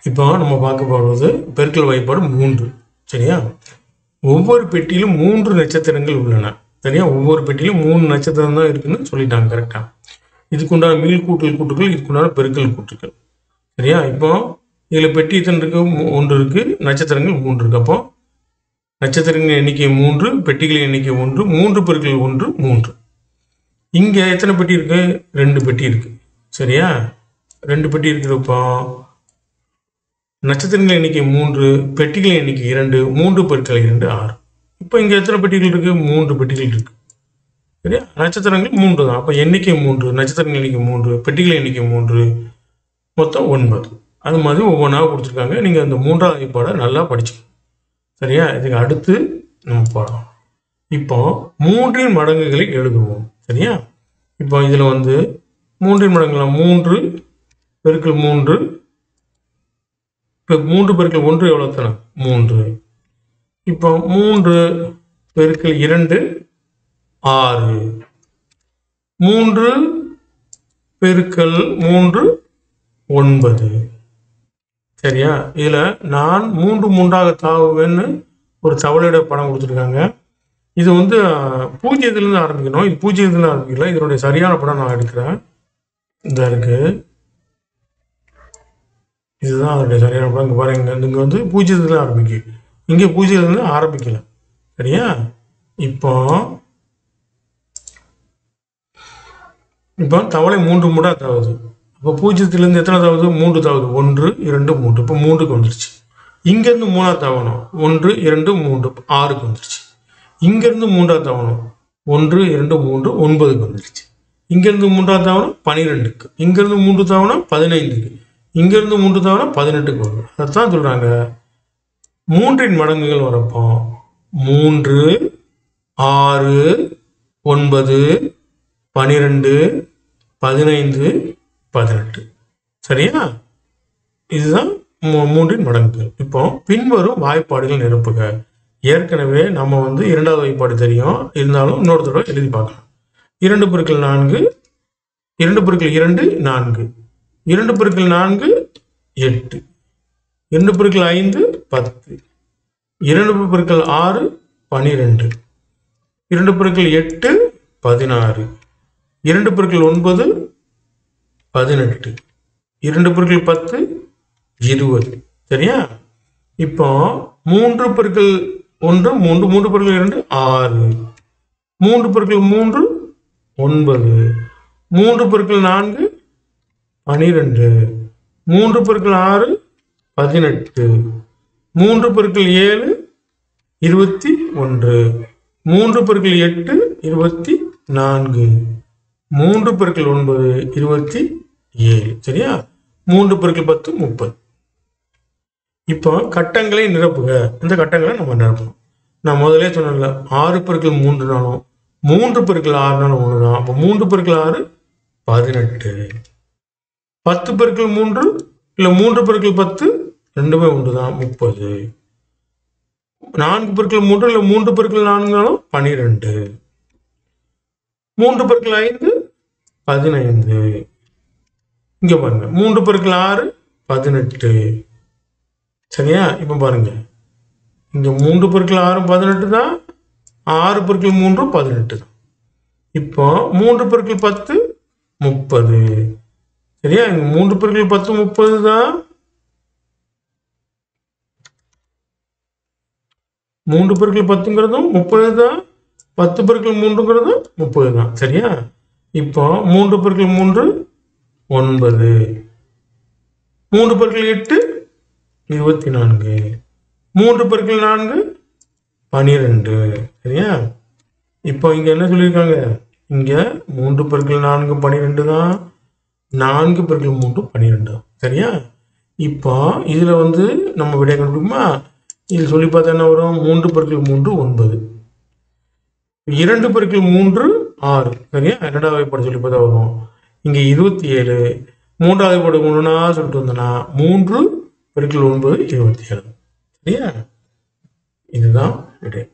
இப்போ நம்ம பார்க்க போகிறது பெருக்கல் வாய்ப்பாடு மூன்று சரியா ஒவ்வொரு பெட்டியிலும் மூன்று நட்சத்திரங்கள் உள்ளன சரியா ஒவ்வொரு பெட்டியிலும் மூணு நட்சத்திரம் தான் இருக்குன்னு சொல்லிட்டாங்க கரெக்டாக இதுக்குண்டான மீள் கூட்டல் கூட்டுகள் இதுக்குண்டான பெருக்கல் கூட்டுகள் சரியா இப்போ இதில் பெட்டி எத்தனை இருக்கு மூ- ஒன்று இருக்கு நட்சத்திரங்கள் மூன்று இருக்கு அப்போ நட்சத்திரங்களின் எண்ணிக்கை மூன்று பெட்டிகளின் எண்ணிக்கை ஒன்று மூன்று பெருக்கல் ஒன்று மூன்று இங்கே எத்தனை பெட்டி இருக்கு ரெண்டு பெட்டி இருக்கு சரியா ரெண்டு பெட்டி இருக்கிறப்போ நட்சத்திரங்களின் எண்ணிக்கை மூன்று பெட்டிகளின் எண்ணிக்கை இரண்டு மூன்று பெருக்கல் இரண்டு ஆறு இப்போ இங்கே எத்தனை பெட்டிகள் இருக்கு மூன்று பெட்டிகள் இருக்கு சரியா நட்சத்திரங்கள் மூன்று தான் அப்போ எண்ணிக்கை மூன்று நட்சத்திரங்கள் எண்ணிக்கை மூன்று பெட்டிகள் எண்ணிக்கை மூன்று மொத்தம் ஒன்பது அது மாதிரி ஒவ்வொன்றா கொடுத்துருக்காங்க நீங்கள் அந்த மூன்றாவது வாய்ப்பாடை நல்லா படிச்சுக்கணும் சரியா இதுக்கு அடுத்து நம்ம போகலாம் இப்போ மூன்றின் மடங்குகளை எழுதுவோம் சரியா இப்போ இதில் வந்து மூன்றின் மடங்குல மூன்று பெருக்கல் மூன்று இப்போ மூன்று பெருக்கல் ஒன்று எவ்வளோ தானே மூன்று இப்போ மூன்று பெருக்கல் இரண்டு ஆறு மூன்று பெருக்கல் மூன்று ஒன்பது சரியா இதுல நான் மூன்று மூன்றாக தாவுவேன்னு ஒரு தவளையோட படம் கொடுத்துருக்காங்க இது வந்து அஹ், பூஜ்ஜியத்திலிருந்து ஆரம்பிக்கணும் இது பூஜ்ஜியத்துல ஆரம்பிக்கல இதனுடைய சரியான படம் நான் எடுக்கிறேன் இந்த இருக்கு இதுதான் அதனுடைய சரியான படம் இங்க பாருங்க இங்க வந்து பூஜ்ஜியத்துல ஆரம்பிக்கு இங்கே பூஜ்ஜியத்துல ஆரம்பிக்கல சரியா இப்போ இப்போ தவளை மூன்று மூடா தாவுது அப்போ பூஜ்ஜியத்திலிருந்து எத்தனை தாவுது மூன்று தாவுது ஒன்று இரண்டு மூன்று இப்போ மூன்றுக்கு வந்துருச்சு இங்கேருந்து மூணா தாவணும் ஒன்று இரண்டு மூன்று ஆறுக்கு வந்துருச்சு இங்கேருந்து மூன்றா தாவணும் ஒன்று இரண்டு மூன்று ஒன்பதுக்கு வந்துருச்சு இங்கேருந்து மூன்றா தாவணும் பனிரெண்டுக்கு இங்கேருந்து மூன்று தாவணும் பதினைந்துக்கு இங்கேருந்து மூன்று தாவணும் பதினெட்டுக்கு வரும் அதைத்தான் சொல்கிறாங்க மூன்றின் மடங்குகள் வரப்போ மூன்று ஆறு ஒன்பது பனிரெண்டு பதினைந்து பதினெட்டு சரியா இதுதான் மூ- மூன்றின் மடங்குகள் இப்போ பின்வரும் வாய்ப்பாடுகள் நிரப்புக ஏற்கனவே நம்ம வந்து இரண்டாவது வாய்ப்பாடு தெரியும் இருந்தாலும் இன்னொரு தடவை எழுதி பார்க்கலாம் இரண்டு பெருக்கல் நான்கு இரண்டு பெருக்கல் இரண்டு நான்கு இரண்டு பெருக்கல் நான்கு எட்டு இரண்டு பெருக்கல் ஐந்து பத்து இரண்டு பெருக்கல் ஆறு பனிரெண்டு இரண்டு பெருக்கல் எட்டு பதினாறு இரண்டு பெருக்கல் ஒன்பது பதினெட்டு இரண்டு பெருக்கல் பத்து இருபது சரியா இப்போ மூன்று பெருக்கல் ஒன்று மூன்று மூன்று பெருக்கல் இரண்டு ஆறு மூன்று பெருக்கல் மூன்று ஒன்பது மூன்று பெருக்கல் நான்கு பனிரெண்டு மூன்று பெருக்கல் ஆறு பதினெட்டு மூன்று பெருக்கல் ஏழு இருபத்தி ஒன்று மூன்று பெருக்கல் எட்டு இருபத்தி நான்கு மூன்று பெருக்கல் ஒன்பது இருபத்தி ஏழு சரியா மூன்று பெருக்கல் பத்து முப்பது இப்போ கட்டங்களை நிரப்புக இந்த கட்டங்களை நம்ம நிரப்பணும் நான் முதலே சொன்னேன்ல ஆறு பெருக்கல் மூன்று நாளும் மூன்று பெருக்கல் ஆறு நாளும் ஒன்று தான் அப்போ மூன்று பெருக்கல் ஆறு பதினெட்டு பத்து பெருக்கல் மூன்று இல்லை மூன்று பெருக்கல் பத்து ரெண்டுமே ஒன்று தான் முப்பது நான்கு பெருக்கல் மூன்று இல்லை மூன்று பெருக்கல் நான்குனாலும் பனிரெண்டு மூன்று பெருக்கல் ஐந்து பதினைந்து இங்க பாருங்க மூன்று பெருக்கல் ஆறு பதினெட்டு சரியா இப்ப பாருங்க இங்க மூன்று பெருக்கல் ஆறு பதினெட்டு தான் ஆறு பெருக்கல் மூன்று பதினெட்டு தான் இப்போ மூன்று பெருக்கல் பத்து முப்பது சரியா இங்க மூன்று பெருக்கல் பத்து முப்பது தான் மூன்று பெருக்கல் பத்துங்கிறதும் முப்பது தான் பத்து பெருக்கல் மூன்றுங்கிறதும் முப்பது தான் சரியா இப்போ மூன்று பெருக்கல் மூன்று ஒன்பது மூன்று பெருக்கல் எட்டு இருபத்தி நான்கு மூன்று பெருக்கல் நான்கு பனிரெண்டு சரியா இப்போ இங்க என்ன சொல்லியிருக்காங்க இங்க மூன்று பெருக்கல் நான்கு பனிரெண்டு தான் நான்கு பெருக்கல் மூன்று பன்னிரெண்டு தான் சரியா இப்போ இதுல வந்து நம்ம விடை கண்டுபிடிக்குமா இது சொல்லி பார்த்தா என்ன வரும் மூன்று பெருக்கல் மூன்று ஒன்பது இரண்டு பெருக்கல் மூன்று ஆறு சரியா இரண்டாவது வாய்ப்பாடு சொல்லி பார்த்தா வரும் இங்க இருபத்தி ஏழு மூன்றாவது வாய்ப்பாடு ஒன்றுனா சொல்லிட்டு வந்தோன்னா மூன்று பெருக்கல் ஒன்பது இருபத்தி ஏழு சரியா இதுதான் விடை